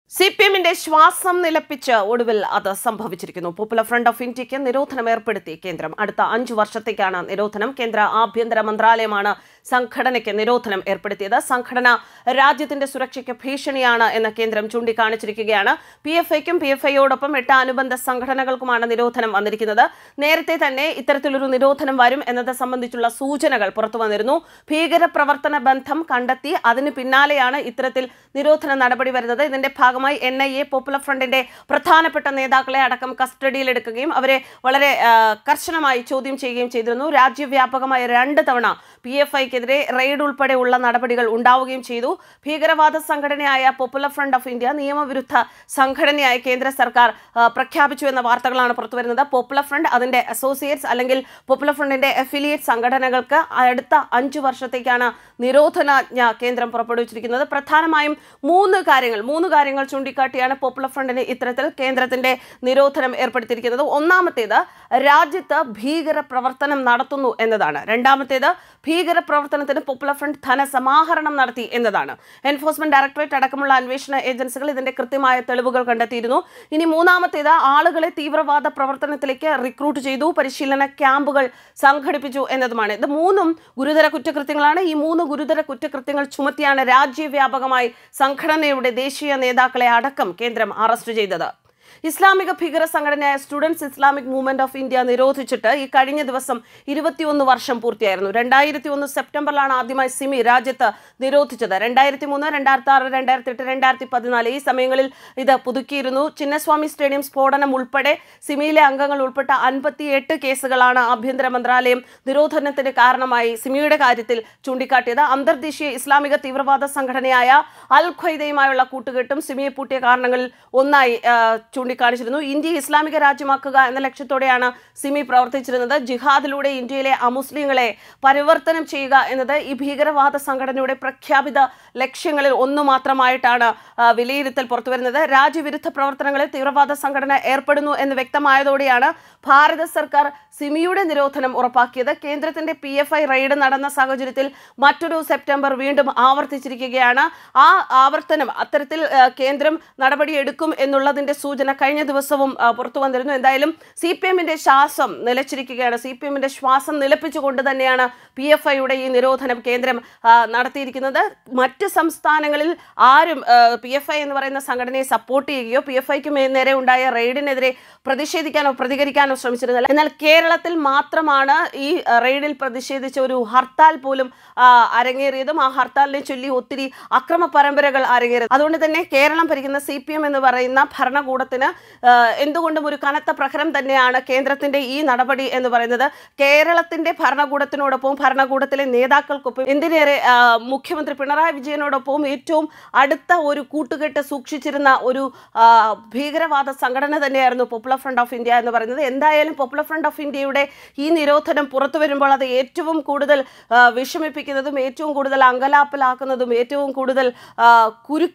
C P എമ്മിന്റെ ശ്വാസം നിലപ്പിച്ച് ഒടുവിൽ അത് സംഭവിച്ചിരിക്കുന്നു പോപ്പുലർ ഫ്രണ്ട് ഓഫ് ഇന്ത്യക്ക് നിരോധനം ഏർപ്പെടുത്തി കേന്ദ്രം അടുത്ത അഞ്ചു വർഷത്തേക്കാണ് നിരോധനം കേന്ദ്ര ആഭ്യന്തര മന്ത്രാലയമാണ് സംഘടനയ്ക്ക് നിരോധനം ഏർപ്പെടുത്തിയത് സംഘടന രാജ്യത്തിന്റെ സുരക്ഷയ്ക്ക് ഭീഷണിയാണ് എന്ന് കേന്ദ്രം ചൂണ്ടിക്കാണിച്ചിരിക്കുകയാണ് പി എഫ് ഐക്കും പി എഫ് ഐയോടൊപ്പം എട്ട് അനുബന്ധ സംഘടനകൾക്കുമാണ് നിരോധനം വന്നിരിക്കുന്നത് നേരത്തെ തന്നെ ഇത്തരത്തിലൊരു നിരോധനം വരും എന്നത് സംബന്ധിച്ചുള്ള സൂചനകൾ പുറത്തു വന്നിരുന്നു ഭീകര പ്രവർത്തന ബന്ധം കണ്ടെത്തി അതിന് പിന്നാലെയാണ് ഇത്തരത്തിൽ നിരോധന നടപടി വരുന്നത് ഇതിന്റെ ഭാഗമായി എൻ ഐ എ പോപ്പുലർ ഫ്രണ്ടിന്റെ പ്രധാനപ്പെട്ട നേതാക്കളെ അടക്കം കസ്റ്റഡിയിലെടുക്കുകയും അവരെ വളരെ ആ, കർശനമായി ചോദ്യം ചെയ്യുകയും ചെയ്തിരുന്നു രാജ്യവ്യാപകമായ രണ്ട് തവണ പി എഫ് ഐക്കെതിരെ റെയ്ഡ് ഉൾപ്പെടെയുള്ള നടപടികൾ ഉണ്ടാവുകയും ചെയ്തു ഭീകരവാദ സംഘടനയായ പോപ്പുലർ ഫ്രണ്ട് ഓഫ് ഇന്ത്യ നിയമവിരുദ്ധ സംഘടനയായി കേന്ദ്ര സർക്കാർ ആ, പ്രഖ്യാപിച്ചു എന്ന വാർത്തകളാണ് പുറത്തുവരുന്നത് പോപ്പുലർ ഫ്രണ്ട് അതിന്റെ അസോസിയേറ്റ്സ് അല്ലെങ്കിൽ പോപ്പുലർ ഫ്രണ്ടിന്റെ അഫിലിയേറ്റ് സംഘടനകൾക്ക് അടുത്ത അഞ്ചു വർഷത്തേക്കാണ് നിരോധനാജ്ഞ കേന്ദ്രം പുറപ്പെടുവിച്ചിരിക്കുന്നത് പ്രധാനമായും മൂന്ന് കാര്യങ്ങൾ മൂന്ന് കാര്യങ്ങൾ ചൂണ്ടിക്കാട്ടിയാണ് പോപ്പുലർ ഫ്രണ്ടിന് ഇത്തരത്തിൽ കേന്ദ്രത്തിന്റെ നിരോധനം ഏർപ്പെടുത്തിയിരിക്കുന്നത് ഒന്നാമത്തേത് രാജ്യത്ത് ഭീകര പ്രവർത്തനം നടത്തുന്നു എന്നതാണ് രണ്ടാമത്തേത് ഭീകര പ്രവർത്തനത്തിന് പോപ്പുലർ ഫ്രണ്ട് ധനസമാഹരണം നടത്തി എന്നതാണ് എൻഫോഴ്സ്മെന്റ് ഡയറക്ടറേറ്റ് അടക്കമുള്ള അന്വേഷണ ഏജൻസികൾ ഇതിന്റെ കൃത്യമായ തെളിവുകൾ കണ്ടെത്തിയിരുന്നു ഇനി മൂന്നാമത്തേത് ആളുകളെ തീവ്രവാദ പ്രവർത്തനത്തിലേക്ക് റിക്രൂട്ട് ചെയ്തു പരിശീലന ക്യാമ്പുകൾ സംഘടിപ്പിച്ചു എന്നതുമാണ് ഇത് മൂന്നും ഗുരുതര കുറ്റകൃത്യങ്ങളാണ് ഈ മൂന്ന് ഗുരുതര കുറ്റകൃത്യങ്ങൾ ചുമത്തിയാണ് രാജ്യവ്യാപകമായി സംഘടനയുടെ ദേശീയ നേതാക്കളെ അടക്കം കേന്ദ്രം അറസ്റ്റ് ചെയ്തത് ഇസ്ലാമിക ഭീകര സംഘടനയായ students Islamic movement of India നിരോധിച്ചിട്ട് ഈ കഴിഞ്ഞ ദിവസം ഇരുപത്തിയൊന്ന് വർഷം പൂർത്തിയായിരുന്നു രണ്ടായിരത്തി ഒന്ന് സെപ്റ്റംബറിലാണ് ആദ്യമായി സിമി രാജ്യത്ത് നിരോധിച്ചത് രണ്ടായിരത്തി മൂന്ന് രണ്ടായിരത്തി ആറ് രണ്ടായിരത്തി എട്ട് രണ്ടായിരത്തി പതിനാല് ഈ സമയങ്ങളിൽ ഇത് പുതുക്കിയിരുന്നു ചിന്നസ്വാമി സ്റ്റേഡിയം സ്ഫോടനം ഉൾപ്പെടെ സിമിയിലെ അംഗങ്ങൾ ഉൾപ്പെട്ട അൻപത്തിയെട്ട് കേസുകളാണ് ആഭ്യന്തര മന്ത്രാലയം നിരോധനത്തിന് കാരണമായി സിമിയുടെ കാര്യത്തിൽ ചൂണ്ടിക്കാട്ടിയത് അന്തർദേശീയ ഇസ്ലാമിക തീവ്രവാദ സംഘടനയായ അൽ ഖ്വയ്ദയുമായുള്ള കൂട്ടുകെട്ടും സിമിയെ പൂട്ടിയ കാരണങ്ങളിൽ ഒന്നായി ആ, ചൂണ്ടിക്കാണിച്ചിരുന്നു ഇന്ത്യ ഇസ്ലാമിക രാജ്യമാക്കുക എന്ന ലക്ഷ്യത്തോടെയാണ് സിമി പ്രവർത്തിച്ചിരുന്നത് ജിഹാദിലൂടെ ഇന്ത്യയിലെ അമുസ്ലിങ്ങളെ പരിവർത്തനം ചെയ്യുക എന്നത് ഈ ഭീകരവാദ സംഘടനയുടെ പ്രഖ്യാപിത ലക്ഷ്യങ്ങളിൽ ഒന്നു മാത്രമായിട്ടാണ് ആ, വിലയിരുത്തൽ പുറത്തുവരുന്നത് രാജ്യവിരുദ്ധ പ്രവർത്തനങ്ങളിൽ തീവ്രവാദ സംഘടന ഏർപ്പെടുന്നു എന്ന് വ്യക്തമായതോടെയാണ് ഭാരത സർക്കാർ സിമിയുടെ നിരോധനം ഉറപ്പാക്കിയത് കേന്ദ്രത്തിന്റെ പി എഫ് ഐ റെയ്ഡ് നടന്ന സാഹചര്യത്തിൽ മറ്റൊരു സെപ്റ്റംബർ വീണ്ടും ആവർത്തിച്ചിരിക്കുകയാണ് ആ ആവർത്തനം അത്തരത്തിൽ ആ, കേന്ദ്രം നടപടിയെടുക്കും എന്നുള്ളതിന്റെ സൂചന കഴിഞ്ഞ ദിവസവും ആ, പുറത്തു വന്നിരുന്നു എന്തായാലും സി പി എമ്മിന്റെ ശ്വാസം നിലച്ചിരിക്കുകയാണ് സി പി എമ്മിന്റെ ശ്വാസം നിലപ്പിച്ചുകൊണ്ട് തന്നെയാണ് പി എഫ് ഐയുടെ ഈ നിരോധനം കേന്ദ്രം ആ, നടത്തിയിരിക്കുന്നത് മറ്റ് സംസ്ഥാനങ്ങളിൽ ആരും പി എഫ് ഐ എന്ന് പറയുന്ന സംഘടനയെ സപ്പോർട്ട് ചെയ്യുകയോ പി എഫ് ഐക്ക് നേരെ ഉണ്ടായ റെയ്ഡിനെതിരെ പ്രതിഷേധിക്കാനോ പ്രതികരിക്കാനോ ശ്രമിച്ചിരുന്നില്ല എന്നാൽ കേരളത്തിൽ മാത്രമാണ് ഈ ആ, റെയ്ഡിൽ പ്രതിഷേധിച്ച ഒരു ഹർത്താൽ പോലും ആ, അരങ്ങേറിയതും ആ ഹർത്താലിനെ ചൊല്ലി ഒത്തിരി അക്രമ പരമ്പരകൾ അരങ്ങേറിയത് അതുകൊണ്ട് തന്നെ കേരളം ഭരിക്കുന്ന സി പി എം എന്ന് പറയുന്ന ഭരണകൂടത്തിന് ആ, എന്തുകൊണ്ടും ഒരു കനത്ത പ്രഹരം തന്നെയാണ് കേന്ദ്രത്തിന്റെ ഈ നടപടി എന്ന് പറയുന്നത് കേരളത്തിന്റെ ഭരണകൂടത്തിനോടൊപ്പം ഭരണകൂടത്തിലെ നേതാക്കൾക്കൊപ്പം എന്തിനേറെ ആ, മുഖ്യമന്ത്രി പിണറായി വിജയനോടൊപ്പം ഏറ്റവും അടുത്ത ഒരു കൂട്ടുകെട്ട് സൂക്ഷിച്ചിരുന്ന ഒരു ആ, ഭീകരവാദ സംഘടന തന്നെയായിരുന്നു പോപ്പുലർ ഫ്രണ്ട് ഓഫ് ഇന്ത്യ എന്ന് പറയുന്നത് എന്തായാലും പോപ്പുലർ ഫ്രണ്ട് ഓഫ് ഇന്ത്യയുടെ ഈ നിരോധനം പുറത്തു വരുമ്പോൾ അത് ഏറ്റവും കൂടുതൽ ആ, വിഷമിപ്പിക്കുന്നതും ഏറ്റവും കൂടുതൽ അങ്കലാപ്പിലാക്കുന്നതും ഏറ്റവും കൂടുതൽ ആ,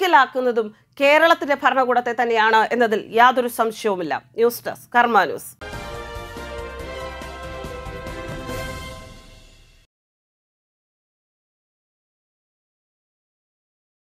കുരുക്കിലാക്കുന്നതും കേരളത്തിന്റെ ഭരണകൂടത്തെ തന്നെയാണ് എന്നതിൽ യാതൊരു സംശയവുമില്ല ന്യൂസ് ഡെസ്ക് കർമ്മ ന്യൂസ്